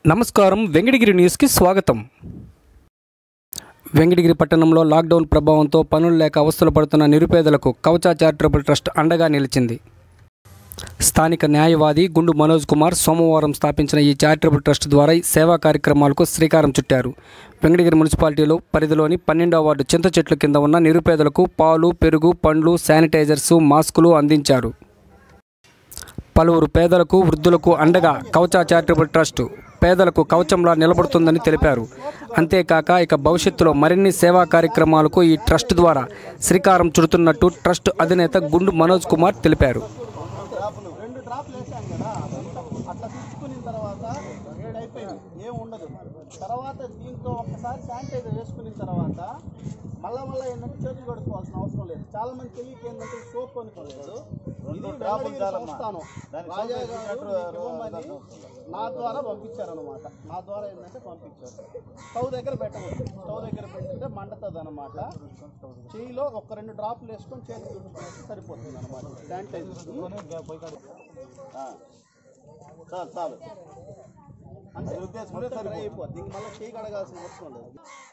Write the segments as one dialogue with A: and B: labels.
A: నమస్కారం వెంకటగిరి న్యూస్కి స్వాగతం వెంకటగిరి పట్టణంలో లాక్డౌన్ ప్రభావంతో పనులు లేక అవస్థలు పడుతున్న నిరుపేదలకు కవచ చారిటబుల్ ట్రస్ట్ అండగా నిలిచింది స్థానిక న్యాయవాది గుండు మనోజ్ కుమార్ సోమవారం స్థాపించిన ఈ చారిటబుల్ ట్రస్ట్ ద్వారా ఈ సేవా కార్యక్రమాలకు శ్రీకారం చుట్టారు వెంకటగిరి మున్సిపాలిటీలో పరిధిలోని పన్నెండవ వార్డు చింత చెట్ల కింద ఉన్న నిరుపేదలకు పాలు పెరుగు పండ్లు శానిటైజర్సు మాస్కులు అందించారు పలువురు పేదలకు వృద్ధులకు అండగా కవచ చారిటబుల్ ట్రస్ట్ పేదలకు కవచంలా నిలబడుతుందని తెలిపారు అంతేకాక ఇక భవిష్యత్తులో మరిన్ని సేవా కార్యక్రమాలకు ఈ ట్రస్ట్ ద్వారా శ్రీకారం చుడుతున్నట్టు ట్రస్ట్ అధినేత గుండు మనోజ్ కుమార్ తెలిపారు
B: రెండు డ్రాప్లు వేసాం కదా అట్లా తీసుకున్న తర్వాత వేడైపోయింది ఏం ఉండదు తర్వాత దీంతో ఒక్కసారి శానిటైజర్ వేసుకున్న తర్వాత మళ్ళా మళ్ళీ ఏంటంటే చేతులు కడుక్కోవాల్సిన అవసరం లేదు చాలా మంది తెలియక ఏంటంటే సోప్ అనుకోలేదు రెండు డ్రాపులు చూస్తాను రాజా గారు ఇవ్వమని నా ద్వారా పంపించారనమాట నా ద్వారా ఏంటంటే పంపించారు స్టవ్ దగ్గర పెట్టకూడదు స్టవ్ దగ్గర పెట్టితే మండుతుంది అనమాట చేయిలో ఒక రెండు డ్రాపులు వేసుకొని చేతులు తుడుచుకుంటే సరిపోతుంది అనమాట శానిటైజర్ ఆ. చాలు చాలు అంతే ఉద్దేశం సరే అయిపోద్ది ఇంక మళ్ళీ చేయి కడగాల్సిన అవసరం లేదు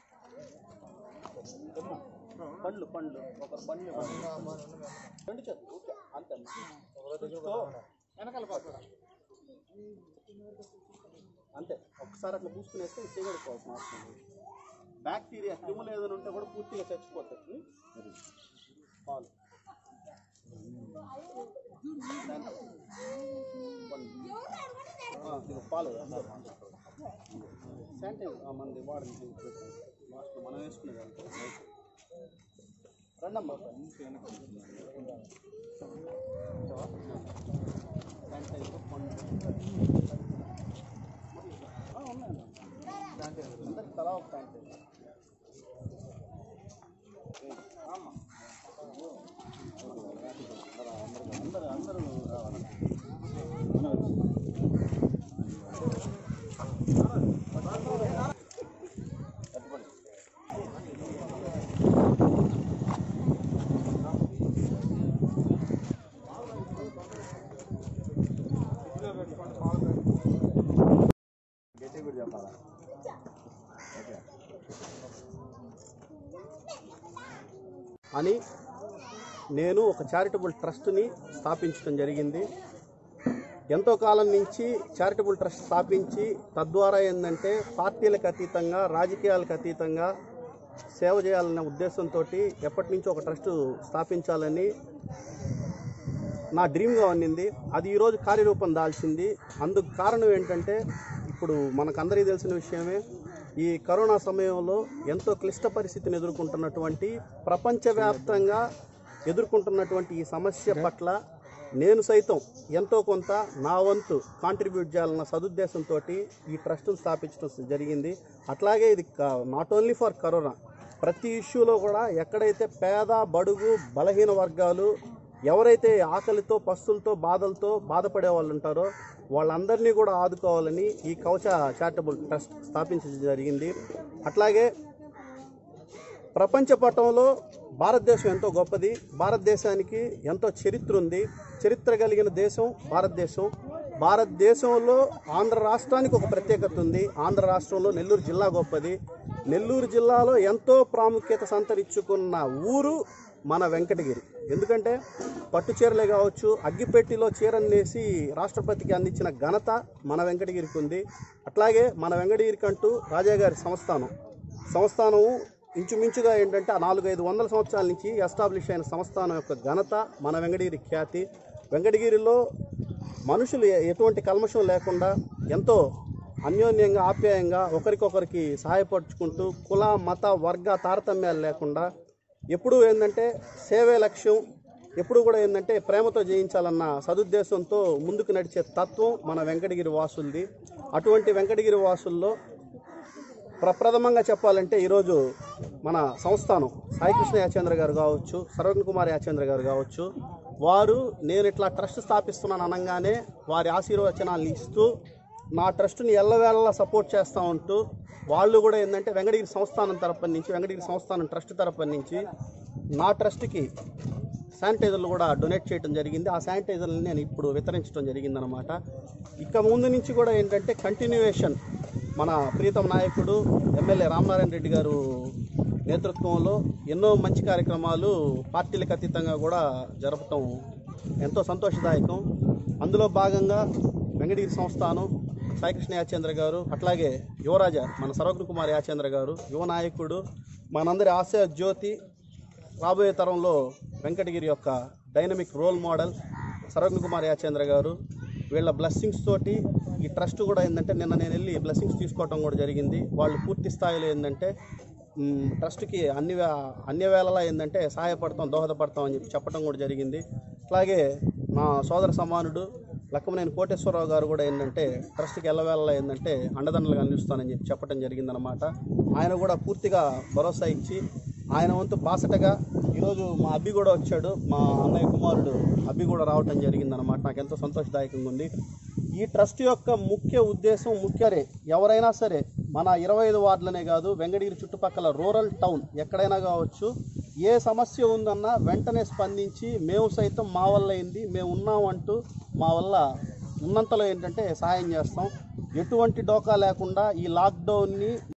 B: ఏమ్మా? పండ్లు పండ్లు ఒక పండ్లు రెండు చేతులు ఓకే అంతే చూస్తూ వెనకాల పక్క అంతే ఒకసారి అట్లా పూసుకునేస్తే చేయి కడుక్కోవాల్సిన అవసరం లేదు బ్యాక్టీరియా క్రిములు ఏదైనా ఉంటే కూడా పూర్తిగా చచ్చిపోతాయి ఉం? పాలు ఆ, ఇదిగో పాలు శానిటైజర్ ఆ, మనది వాడండి లాస్ట్ మనం వేసుకునేది రండమ్మా శానిటైజర్ పండు ఆ, ఉన్నాయండి అందరికి తలా ఒక శానిటైజర్ ఆమా అందరూ అందరూ రావాలి అని నేను ఒక చారిటబుల్ ట్రస్ట్ని స్థాపించడం జరిగింది ఎంతో కాలం నుంచి చారిటబుల్ ట్రస్ట్ స్థాపించి తద్వారా ఏంటంటే పార్టీలకు అతీతంగా రాజకీయాలకు అతీతంగా సేవ చేయాలనే ఉద్దేశంతో ఎప్పటి నుంచో ఒక ట్రస్ట్ స్థాపించాలని నా డ్రీమ్గా ఉన్నింది అది ఈరోజు కార్యరూపం దాల్చింది అందుకు కారణం ఏంటంటే ఇప్పుడు మనకందరికీ తెలిసిన విషయమే ఈ కరోనా సమయంలో ఎంతో క్లిష్ట పరిస్థితిని ఎదుర్కొంటున్నటువంటి ప్రపంచవ్యాప్తంగా ఎదుర్కొంటున్నటువంటి ఈ సమస్య పట్ల నేను సైతం ఎంతో కొంత నా వంతు కాంట్రిబ్యూట్ చేయాలన్న సదుద్దేశంతో ఈ ట్రస్ట్ను స్థాపించడం జరిగింది అట్లాగే ఇది నాట్ ఓన్లీ ఫర్ కరోనా ప్రతి ఇష్యూలో కూడా ఎక్కడైతే పేద బడుగు బలహీన వర్గాలు ఎవరైతే ఆకలితో పస్తులతో బాధలతో బాధపడే వాళ్ళు ఉంటారో వాళ్ళందరినీ కూడా ఆదుకోవాలని ఈ కవచ చారిటబుల్ ట్రస్ట్ స్థాపించడం జరిగింది అట్లాగే ప్రపంచ పటంలో భారతదేశం ఎంతో గొప్పది భారతదేశానికి ఎంతో చరిత్ర ఉంది చరిత్ర కలిగిన దేశం భారతదేశం భారతదేశంలో ఆంధ్ర రాష్ట్రానికి ఒక ప్రత్యేకత ఉంది ఆంధ్ర రాష్ట్రంలో నెల్లూరు జిల్లా గొప్పది నెల్లూరు జిల్లాలో ఎంతో ప్రాముఖ్యత సంతరించుకున్న ఊరు మన వెంకటగిరి ఎందుకంటే పట్టు చీరలే కావచ్చు అగ్గిపెట్టిలో చీరను నేసి రాష్ట్రపతికి అందించిన ఘనత మన వెంకటగిరికి ఉంది అట్లాగే మన వెంకటగిరికి అంటూ రాజాగారి సంస్థానం సంస్థానం ఇంచుమించుగా ఏంటంటే ఆ నాలుగైదు వందల సంవత్సరాల నుంచి ఎస్టాబ్లిష్ అయిన సంస్థానం యొక్క ఘనత మన వెంకటగిరి ఖ్యాతి వెంకటగిరిలో మనుషులు ఎ- ఎటువంటి కల్మషం లేకుండా ఎంతో అన్యోన్యంగా ఆప్యాయంగా ఒకరికొకరికి సహాయపరుచుకుంటూ కుల మత వర్గ తారతమ్యాలు లేకుండా ఎప్పుడూ ఏంటంటే సేవే లక్ష్యం ఎప్పుడు కూడా ఏంటంటే ప్రేమతో జయించాలన్న సదుద్దేశంతో ముందుకు నడిచే తత్వం మన వెంకటగిరి వాసులది అటువంటి వెంకటగిరి వాసుల్లో ప్రప్రథమంగా చెప్పాలంటే ఈరోజు మన సంస్థానం సాయికృష్ణ యాచేంద్ర గారు కావచ్చు సర్వజ్ఞ కుమార్ యాచేంద్ర గారు కావచ్చు వారు నేను ఇట్లా ట్రస్ట్ స్థాపిస్తున్నాను అనగానే వారి ఆశీర్వచనాలు ఇస్తూ నా ట్రస్ట్ని ఎల్లవేళలా సపోర్ట్ చేస్తూ ఉంటూ వాళ్ళు కూడా ఏంటంటే వెంకటగిరి సంస్థానం తరపు నుంచి వెంకటగిరి సంస్థానం ట్రస్ట్ తరపు నుంచి నా ట్రస్ట్కి శానిటైజర్లు కూడా డొనేట్ చేయడం జరిగింది ఆ శానిటైజర్ని నేను ఇప్పుడు వితరించడం జరిగిందనమాట ఇక ముందు నుంచి కూడా ఏంటంటే కంటిన్యూయేషన్ మన ప్రీతం నాయకుడు ఎమ్మెల్యే రామనారాయణ రెడ్డి గారు నేతృత్వంలో ఎన్నో మంచి కార్యక్రమాలు పార్టీలకు అతీతంగా కూడా జరపటం ఎంతో సంతోషదాయకం అందులో భాగంగా వెంకటగిరి సంస్థానం సాయికృష్ణ యాచేంద్ర గారు అట్లాగే యువరాజా మన సర్వజ్ఞ కుమార్ యాచేంద్ర గారు యువ నాయకుడు మనందరి ఆశయ జ్యోతి రాబోయే తరంలో వెంకటగిరి యొక్క dynamic role model Sarvagna Kumar Yachendra గారు వీళ్ళ బ్లెస్సింగ్స్ తోటి ఈ ట్రస్ట్ కూడా ఏంటంటే నిన్న నేను వెళ్ళి బ్లెస్సింగ్స్ తీసుకోవటం కూడా జరిగింది వాళ్ళు పూర్తి స్థాయిలో ఏంటంటే మ్, ట్రస్ట్కి అన్ని వే- అన్ని వేళలా ఏంటంటే సహాయపడతాం దోహదపడతాం అని చెప్పి చెప్పడం కూడా జరిగింది అలాగే మా సోదర సమానుడు లక్కమనేని కోటేశ్వరరావు గారు కూడా ఏంటంటే ట్రస్ట్కి ఎల్లవేళలా ఏంటంటే అండదండలుగా నిలుస్తానని చెప్పి చెప్పడం జరిగిందనమాట ఆయన కూడా పూర్తిగా భరోసా ఇచ్చి ఆయన వంతు బాసటగా ఈరోజు మా అబ్బి కూడా వచ్చాడు మా అన్నయ్య కుమారుడు అబ్బి కూడా రావటం జరిగిందనమాట నాకు ఎంతో సంతోషదాయకంగా ఉంది ఈ ట్రస్ట్ యొక్క ముఖ్య ఉద్దేశం ముఖ్యరే ఎవరైనా సరే మన ఇరవై ఐదు వార్డులనే కాదు వెంకటగిరి చుట్టుపక్కల రూరల్ టౌన్ ఎక్కడైనా కావచ్చు ఏ సమస్య ఉందన్నా వెంటనే స్పందించి మేము సైతం మా వల్ల అయింది మేము ఉన్నామంటూ మా వల్ల ఉన్నంతలో ఏంటంటే సహాయం చేస్తాం ఎటువంటి డోకా లేకుండా ఈ లాక్డౌన్ని